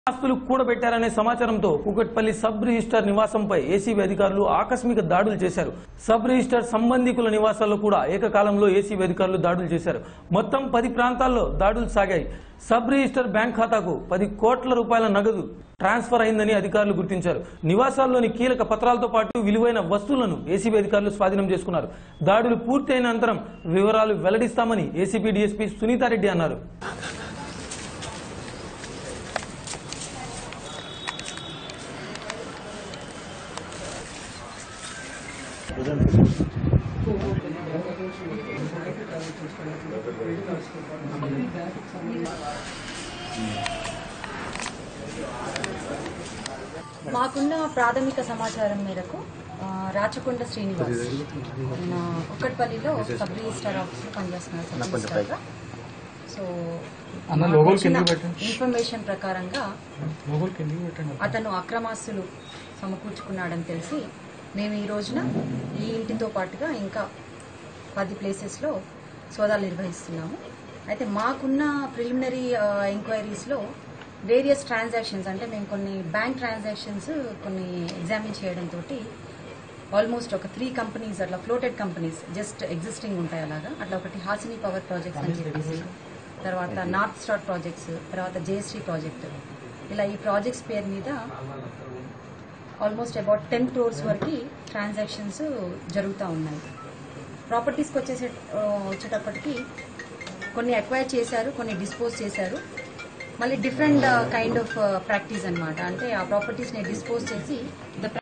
ఆస్తులు కూడబెట్టారనే సమాచారంతో కూకట్పల్లి సబ్ రిజిస్టార్ నివాసంపై ఏసీబీ అధికారులు ఆకస్మిక దాడులు చేశారు సబ్ రిజిస్టార్ సంబంధికుల నివాసాల్లో కూడా ఏకకాలంలో ఏసీబీ అధికారులు దాడులు చేశారు మొత్తం పది ప్రాంతాల్లో దాడులు సాగాయి సబ్ రిజిస్టర్ బ్యాంక్ ఖాతాకు పది కోట్ల రూపాయల నగదు ట్రాన్స్ఫర్ అయిందని అధికారులు గుర్తించారు నివాసాల్లోని కీలక పత్రాలతో పాటు విలువైన వస్తువులను ఏసీబీ అధికారులు స్వాధీనం చేసుకున్నారు దాడులు పూర్తయిన అనంతరం వివరాలు వెల్లడిస్తామని ఏసీబీ డీఎస్పీ సునీతారెడ్డి అన్నారు మాకున్న ప్రాథమిక సమాచారం మేరకు ఆ, రాచకొండ శ్రీనివాస్ ఆయన కుక్కట్పల్లిలో సబ్ రిజిస్టార్ ఆఫీస్ లో పనిచేస్తున్నారు సబ్ రిజిస్టార్గా సో అన్న, మాకు లోగోలు వచ్చిన కిందకి పెట్టండి. ఇన్ఫర్మేషన్ ప్రకారంగా లోగోలు కిందికి పెట్టండి అతను అక్రమాస్తులు సమకూర్చుకున్నాడని తెలిసి మేము ఈ రోజున ఈ ఇంటితో పాటుగా ఇంకా పది ప్లేసెస్లో సోదాలు నిర్వహిస్తున్నాము అయితే మాకున్న ప్రిలిమినరీ ఎంక్వైరీస్లో వేరియస్ ట్రాన్సాక్షన్స్ అంటే మేము కొన్ని బ్యాంక్ ట్రాన్సాక్షన్స్ కొన్ని ఎగ్జామిన్ చేయడంతో ఆల్మోస్ట్ ఒక త్రీ కంపెనీస్ అట్లా ఫ్లోటెడ్ కంపెనీస్ జస్ట్ ఎగ్జిస్టింగ్ ఉంటాయి అలాగా అట్లా ఒకటి హాసిని పవర్ ప్రాజెక్ట్స్ అని చెప్పేసి తర్వాత నార్త్ స్టార్ ప్రాజెక్ట్స్ తర్వాత జేఎస్టీ ప్రాజెక్ట్ ఇలా ఈ ప్రాజెక్ట్స్ పేరు మీద ఆల్మోస్ట్ అబౌట్ టెన్ క్రోర్స్ వరకు ట్రాన్సాక్షన్స్ జరుగుతూ ఉన్నాయి ప్రాపర్టీస్కి వచ్చేసే ఆ, వచ్చేటప్పటికి కొన్ని అక్వైర్ చేశారు కొన్ని డిస్పోజ్ చేశారు మళ్ళీ డిఫరెంట్ కైండ్ ఆఫ్ ప్రాక్టీస్ అన్నమాట అంటే ఆ ప్రాపర్టీస్ని డిస్పోజ్ చేసి ద